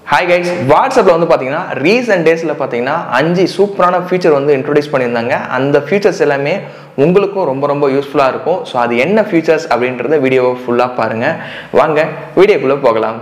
hi guys வாட்ஸ்அப்பில் வந்து பார்த்தீங்கன்னா ரீசெண்ட் டேஸில் பார்த்தீங்கன்னா அஞ்சு சூப்பரான ஃபீச்சர் வந்து இன்ட்ரடியூஸ் பண்ணியிருந்தாங்க அந்த ஃபீச்சர்ஸ் எல்லாமே உங்களுக்கும் ரொம்ப ரொம்ப யூஸ்ஃபுல்லாக இருக்கும் ஸோ அது என்ன ஃபீச்சர்ஸ் அப்படின்றத வீடியோவை ஃபுல்லாக பாருங்கள் வாங்க வீடியோக்குள்ளே போகலாம்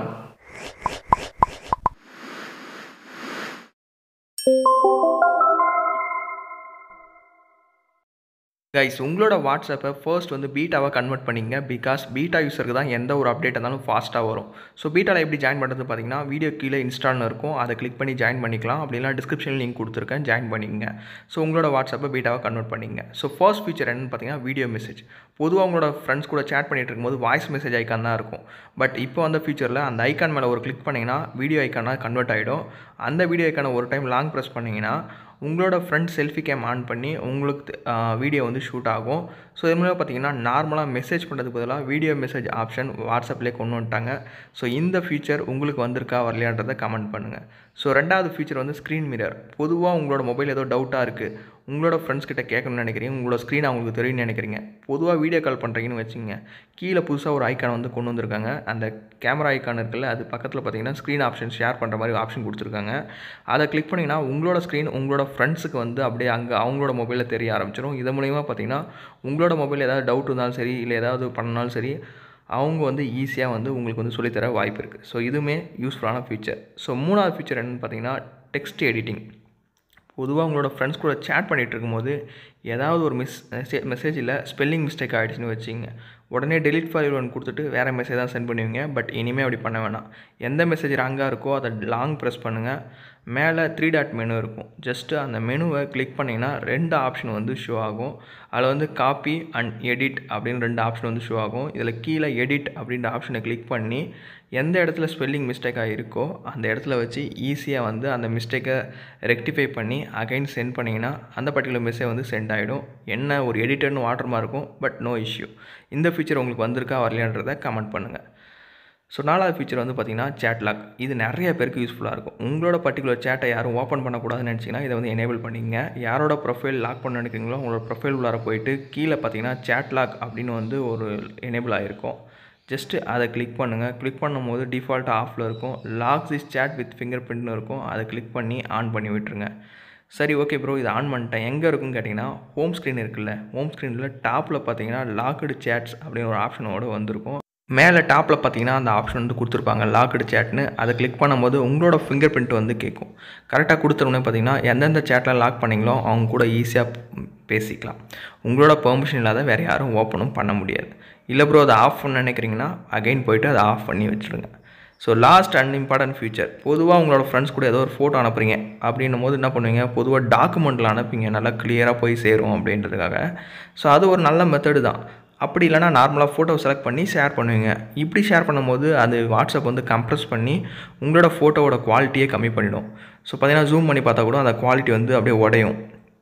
கைஸ் உங்களோட வாட்ஸ்அப்பை ஃபர்ஸ்ட் வந்து பீட்டாவாக கன்வெர்ட் பண்ணிங்க பிகாஸ் பீட்டா யூஸருக்கு தான் எந்த ஒரு அப்டேட் இருந்தாலும் ஃபாஸ்ட்டாக வரும் ஸோ பீட்டாவில் எப்படி ஜாயின் பண்ணுறது பார்த்தீங்கன்னா வீடியோ கீழே இன்ஸ்டால்னு இருக்கும் அதை கிளிக் பண்ணி ஜாயின் பண்ணிக்கலாம் அப்படின்னா டிஸ்கிரிப்ஷனில் லிங்க் கொடுத்துருக்கேன் ஜாயின் பண்ணிங்க ஸோ உங்களோட வாட்ஸ்அப்பை பீட்டாவாக கன்வெர்ட் பண்ணிங்க ஸோ ஃபர்ஸ்ட் ஃபீச்சர் என்னன்னு பார்த்தீங்கன்னா வீடியோ மெசேஜ் பொதுவாக உங்களோட ஃப்ரெண்ட்ஸ் கூட சேட் பண்ணிட்டு இருக்கும்போது வாய்ஸ் மெசேஜ் ஐக்கான் தான் இருக்கும் பட் இப்போ அந்த ஃபீச்சரில் அந்த ஐக்கான் மேலே ஒரு கிளிக் பண்ணிங்கன்னா வீடியோ ஐக்கானாக கன்வெர்ட் ஆகிடும் அந்த வீடியோ ஐக்கானை ஒரு டைம் லாங் ப்ரெஸ் பண்ணிங்கன்னா உங்களோட ஃப்ரெண்ட் செல்ஃபி கேம் ஆன் பண்ணி உங்களுக்கு வீடியோ வந்து ஷூட் ஆகும் ஸோ இது மூலம் பார்த்தீங்கன்னா நார்மலாக மெசேஜ் பண்ணுறதுக்கு பதிலாக வீடியோ மெசேஜ் ஆப்ஷன் வாட்ஸ்அப்லேயே கொண்டு வந்துட்டாங்க ஸோ இந்த ஃபீச்சர் உங்களுக்கு வந்திருக்கா வரலையான்றதை கமெண்ட் பண்ணுங்கள் ஸோ ரெண்டாவது ஃபீச்சர் வந்து ஸ்க்ரீன் மிரர் பொதுவாக உங்களோட மொபைல் ஏதோ டவுட்டாக இருக்குது உங்களோட ஃப்ரெண்ட்ஸ் கிட்ட கேட்கணும்னு நினைக்கிறீங்க உங்களோட ஸ்க்ரீன் அவங்களுக்கு தெரியும்னு நினைக்கிறீங்க பொதுவாக வீடியோ கால் பண்ணுறீங்கன்னு வச்சுங்க கீழே புதுசாக ஒரு ஐக்கான் வந்து கொண்டு வந்திருக்காங்க அந்த கேமரா ஐக்கான் இருக்குல்ல அது பக்கத்தில் பார்த்தீங்கன்னா ஸ்க்ரீன் ஆப்ஷன் ஷேர் பண்ணுற மாதிரி ஆப்ஷன் கொடுத்துருக்காங்க அதை கிளிக் பண்ணிங்கன்னா உங்களோட ஸ்க்ரீன் உங்களோட ஃப்ரெண்ட்ஸுக்கு வந்து அப்படியே அங்கே அவங்களோட மொபைலில் தெரிய ஆரம்பிச்சிடும் இது மூலிமா பார்த்தீங்கன்னா உங்களோட மொபைல் ஏதாவது டவுட் இருந்தாலும் சரி இல்லை ஏதாவது பண்ணாலும் சரி அவங்க வந்து ஈஸியாக வந்து உங்களுக்கு வந்து சொல்லித்தர வாய்ப்பு இருக்குது ஸோ இதுவுமே யூஸ்ஃபுல்லான ஃபீச்சர் ஸோ மூணாவது ஃபீச்சர் என்னென்னு பார்த்தீங்கன்னா டெக்ஸ்ட் எடிட்டிங் பொதுவாக உங்களோட ஃப்ரெண்ட்ஸ் கூட சேட் பண்ணிகிட்டு இருக்கும்போது ஏதாவது ஒரு மிஸ் மெசேஜ் மெசேஜில் ஸ்பெல்லிங் மிஸ்டேக் ஆகிடுச்சுன்னு வச்சிங்க உடனே டெலிட் ஃபைல் ஒன்று கொடுத்துட்டு வேறு மெசேஜ் தான் சென்ட் பண்ணுவீங்க பட் இனிமேல் அப்படி பண்ண வேணாம் எந்த மெசேஜ் ராங்காக இருக்கோ அதை லாங் ப்ரெஸ் பண்ணுங்கள் மேலே த்ரீ டாட் மெனு இருக்கும் ஜஸ்ட்டு அந்த மெனுவை கிளிக் பண்ணிங்கன்னா ரெண்டு ஆப்ஷன் வந்து ஷோ ஆகும் அதில் வந்து காப்பி அண்ட் எடிட் அப்படின்னு ரெண்டு ஆப்ஷன் வந்து ஷோ ஆகும் இதில் கீழே எடிட் அப்படின்ற ஆப்ஷனை கிளிக் பண்ணி எந்த இடத்துல ஸ்பெல்லிங் மிஸ்டேக்காக இருக்கோ அந்த இடத்துல வச்சு ஈஸியாக வந்து அந்த மிஸ்டேக்கை ரெக்டிஃபை பண்ணி அகைன் சென்ட் பண்ணிங்கன்னா அந்த பர்டிகுலர் மெசேஜ் வந்து சென்ட் ஆகிடும் என்ன ஒரு எடிட்டர்னு வாட்டரமாக இருக்கும் பட் நோ இஷ்யூ இந்த ஃபீச்சர் உங்களுக்கு வந்திருக்கா வரலையான்றதை கமெண்ட் பண்ணுங்கள் ஸோ நாலாவது ஃபீச்சர் வந்து பார்த்திங்கன்னா சேட் லாக் இது நிறைய பேருக்கு யூஸ்ஃபுல்லாக இருக்கும் உங்களோட பர்டிகுலர் சேட்டை யாரும் ஓப்பன் பண்ணக்கூடாதுன்னு நினச்சிங்கன்னா இதை வந்து எனேபிள் பண்ணிங்க யாரோட ப்ரொஃபைல் லாக் பண்ண நினைக்கிறீங்களோ உங்களோட ப்ரொஃபைல் உள்ளார போயிட்டு கீழே பார்த்தீங்கன்னா சேட் லாக் அப்படின்னு வந்து ஒரு எனேபிள் ஆகிருக்கும் ஜஸ்ட்டு அதை கிளிக் பண்ணுங்கள் கிளிக் பண்ணும்போது டிஃபால்ட்டாக ஆஃபில் இருக்கும் lock this chat with finger பிரிண்ட்னு இருக்கும் அதை கிளிக் பண்ணி ஆன் பண்ணி விட்டுருங்க சரி ஓகே ப்ரோ இது ஆன் பண்ணிட்டேன் எங்கே இருக்குன்னு கேட்டிங்கன்னா ஹோம் ஸ்க்ரீன் இருக்குல்ல ஹோம் ஸ்க்ரீனில் டாப்பில் பார்த்தீங்கன்னா லாக்டு சேட்ஸ் அப்படின்னு ஒரு ஆப்ஷனோடு வந்திருக்கும் மேலே டாப்பில் பார்த்தீங்கன்னா அந்த ஆப்ஷன் வந்து கொடுத்துருப்பாங்க லாக்டு சேட்னு அதை கிளிக் பண்ணும்போது உங்களோட ஃபிங்கர் பிரிண்ட் வந்து கேட்கும் கரெக்டாக கொடுத்துருனே பார்த்தீங்கன்னா எந்தெந்த சேட்டில் லாக் பண்ணிங்களோ அவங்க கூட ஈஸியாக பேசிக்கலாம் உங்களோட பெர்மிஷன் இல்லாத வேறு யாரும் ஓப்பனும் பண்ண முடியாது இல்லை ப்ரோ அதை ஆஃப் பண்ண நினைக்கிறீங்கன்னா அகைன் போய்ட்டு அதை ஆஃப் பண்ணி வச்சுருங்க so last and important feature பொதுவாக உங்களோட ஃப்ரெண்ட்ஸ் கூட ஏதோ ஒரு ஃபோட்டோ அனுப்புறீங்க அப்படின்னும் போது என்ன பண்ணுவீங்க பொதுவாக டாக்குமெண்ட்டில் அனுப்பிங்க நல்லா கிளியராக போய் சேரும் அப்படின்றதுக்காக ஸோ அது ஒரு நல்ல மெத்தடு தான் அப்படி இல்லைனா நார்மலாக ஃபோட்டோ செலக்ட் பண்ணி ஷேர் பண்ணுவீங்க இப்படி ஷேர் பண்ணும்போது அது வாட்ஸ்அப் வந்து கம்ப்ரெஸ் பண்ணி உங்களோட ஃபோட்டோவோட குவாலிட்டியே கம்மி பண்ணிடும் ஸோ பார்த்தீங்கன்னா ஜூம் பண்ணி பார்த்தா கூட அந்த குவாலிட்டி வந்து அப்படியே உடையும்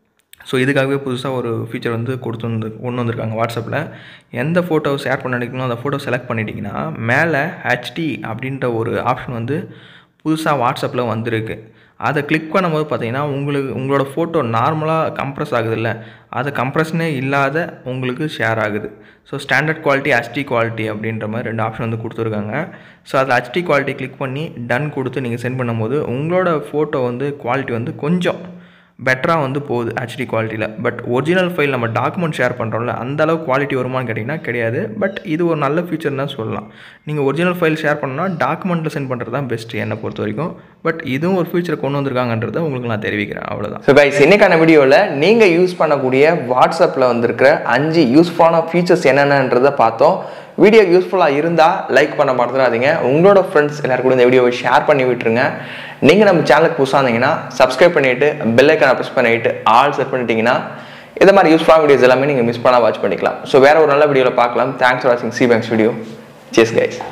ஸோ இதுக்காகவே புதுசாக ஒரு ஃபீச்சர் வந்து கொடுத்து வந்து கொண்டு வந்திருக்காங்க வாட்ஸ்அப்பில் எந்த ஃபோட்டோ ஷேர் பண்ண நினைக்கணும் அந்த ஃபோட்டோ செலக்ட் பண்ணிட்டீங்கன்னா மேலே ஹெச்டி அப்படின்ற ஒரு ஆப்ஷன் வந்து புதுசாக வாட்ஸ்அப்பில் வந்திருக்கு அதை கிளிக் பண்ணும்போது பார்த்தீங்கன்னா உங்களுக்கு உங்களோட ஃபோட்டோ நார்மலாக கம்ப்ரெஸ் ஆகுதுல்ல அது கம்ப்ரெஷனே இல்லாத உங்களுக்கு ஷேர் ஆகுது so standard quality HD quality அப்படின்ற மாதிரி ரெண்டு ஆப்ஷன் வந்து கொடுத்துருக்காங்க ஸோ அதில் ஹச்டி குவாலிட்டி கிளிக் பண்ணி டன் கொடுத்து நீங்கள் சென்ட் பண்ணும்போது உங்களோட ஃபோட்டோ வந்து குவாலிட்டி வந்து கொஞ்சம் பெட்டராக வந்து போகுது ஹெச்டி குவாலிட்டியில் பட் ஒரிஜினல் ஃபைல் நம்ம டாக்குமெண்ட் ஷேர் பண்ணுறோம்ல அந்த அளவு குவாலிட்டி வருமானு கேட்டிங்கன்னா கிடையாது பட் இது ஒரு நல்ல ஃபீச்சர் தான் சொல்லலாம் நீங்கள் ஒரிஜினல் ஃபைல் ஷேர் பண்ணணும்னா டாக்குமெண்ட்டில் சென்ட் பண்ணுறது தான் பெஸ்ட்டு என்னை பொறுத்த வரைக்கும் பட் இதுவும் ஒரு ஃபீச்சரை கொண்டு வந்திருக்காங்கன்றதை உங்களுக்கு நான் தெரிவிக்கிறேன் அவ்வளோதான் ஸோ கைஸ் இன்னைக்கான வீடியோவில் நீங்கள் யூஸ் பண்ணக்கூடிய வாட்ஸ்அப்பில் வந்திருக்கிற அஞ்சு யூஸ்ஃபுல்லான ஃபீச்சர்ஸ் என்னென்னன்றதை பார்த்தோம் வீடியோ யூஸ்ஃபுல்லாக இருந்தால் லைக் பண்ண மறந்துடாதீங்க உங்களோட ஃப்ரெண்ட்ஸ் எல்லாரும் கூட இந்த வீடியோவை ஷேர் பண்ணி விட்டுருங்க நீங்கள் நம்ம சேனலுக்கு புதுசாக இருந்தீங்கன்னா சப்ஸ்கிரைப் பண்ணிவிட்டு பெல்லைக்கான ப்ரெஸ் பண்ணிவிட்டு ஆல் செட் பண்ணிட்டீங்கன்னா இந்த மாதிரி யூஸ்ஃபுல்லான வீடியோஸ் எல்லாமே நீங்கள் மிஸ் பண்ணால் வாட்ச் பண்ணிக்கலாம் ஸோ வேறு ஒரு நல்ல வீடியோவில் பார்க்கலாம் தேங்க்ஸ் ஃபார் வாட்சிங் சி பேங்க்ஸ் வீடியோ சேஸ் கைஸ்